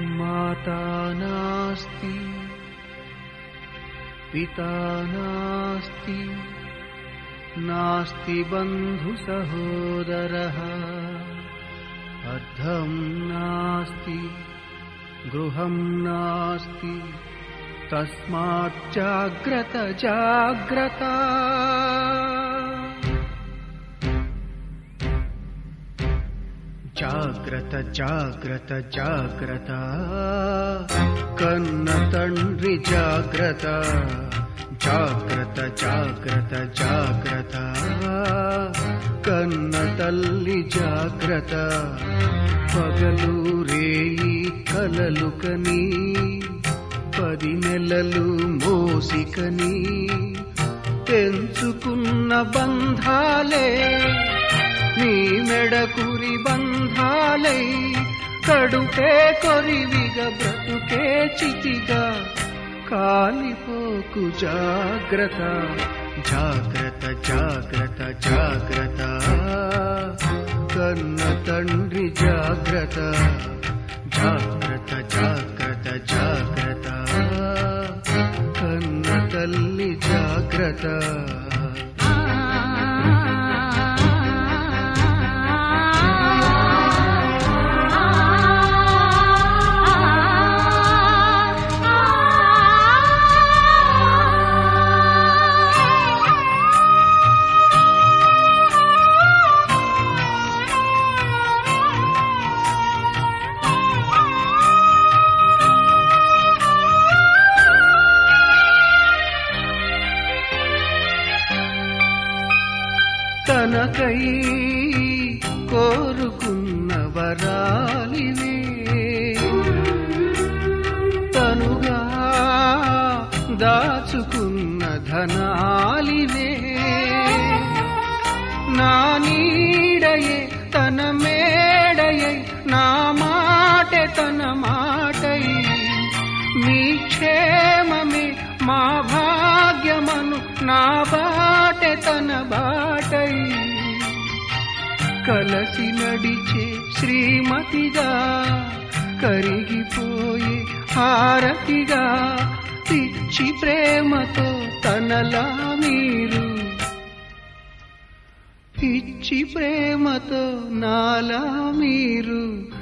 माता नास्ति पिता नास्ति नास्ति बन्धुसहोदरः अर्धं नास्ति गृहं नास्ति तस्माच्जाग्रत जाग्रता జాగ్రత్త జాగ్రత్త జాగ్రత్త కన్న తండ్రి జాగ్రత్త జాగ్రత్త జాగ్రత్త జాగ్రత్త కన్న తల్లి జాగ్రత్త పగలు రేయి కలలు కని పది నెలలు మోసికని పెంచుకున్న బంధాలే నీ మెడకురి బంధాలై కడుపే కొరివిగా బ్రతుకే చితిగా కాలిపోకు జాగ్రత్త జాగ్రత్త జాగ్రత్త జాగ్రత్త కన్న తండ్రి జాగ్రత్త జాగ్రత్త జాగ్రత్త జాగ్రత్త కన్న తల్లి జాగ్రత్త తనకై కోరుకున్న వరాలివే తనుగా దాచుకున్న ధనాలివే నా నీడయే తన మేడయై నా మాటే తన మాటై మీ క్షేమమే మా భాగ్యమను నా బాటె తన బాటై కలసి నడిచే శ్రీమతిగా కరిగిపోయే హారతిగా పిచ్చి ప్రేమతో తనలా మీరు పిచ్చి ప్రేమతో నాలా మీరు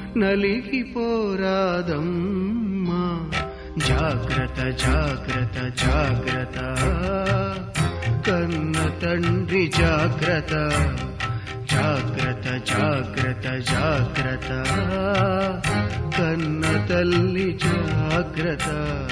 నలిగిపోరాదమ్మా జాగ్రత్త జాగ్రత్త జాగ్రత్త కన్న తండ్రి జాగ్రత్త జాగ్రత్త జాగ్రత్త జాగ్రత్త కన్న తల్లి జాగ్రత్త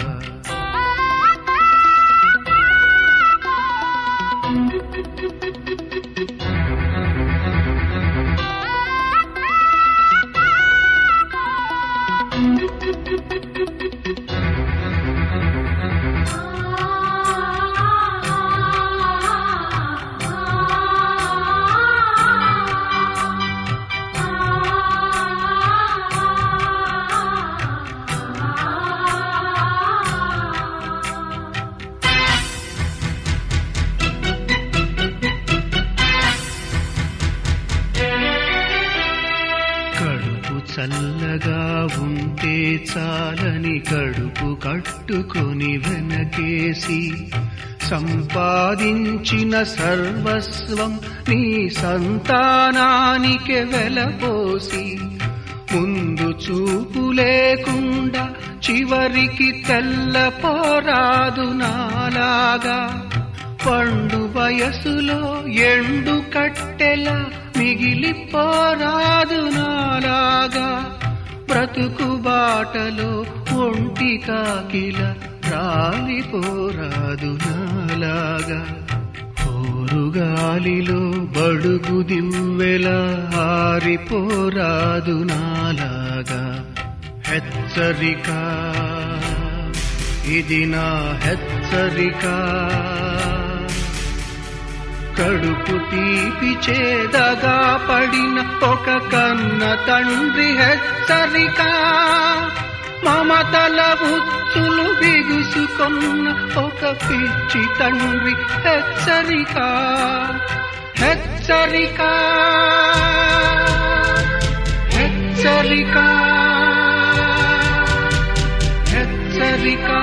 కడుపు చల్లగా ఉంటే చాలని కడుపు కట్టుకొని వెనకేసి సంపాదించిన సర్వస్వం నీ సంతానానికి వెలపోసి ముందు చూపు లేకుండా చివరికి తెల్ల పోరాదు నాలాగా పండు వయసులో ఎండు కట్టెలా మిగిలిపోరాదు నాలాగా బ్రతుకు బాటలో ఒంటి కాకిల రాలిపోరాదు నాలాగా పోరుగాలిలో బడుగు దివ్వెలా ఆరిపోరాదు నాలాగా హెచ్చరిక ఇది నా హెచ్చరిక కడుపు తీపి చేదగా పడిన ఒక కన్న తండ్రి హెచ్చరిక మమతల ఉచ్చులు బిగుసుకొన్న ఒక పిచ్చి తండ్రి హెచ్చరిక హెచ్చరిక హెచ్చరిక హెచ్చరిక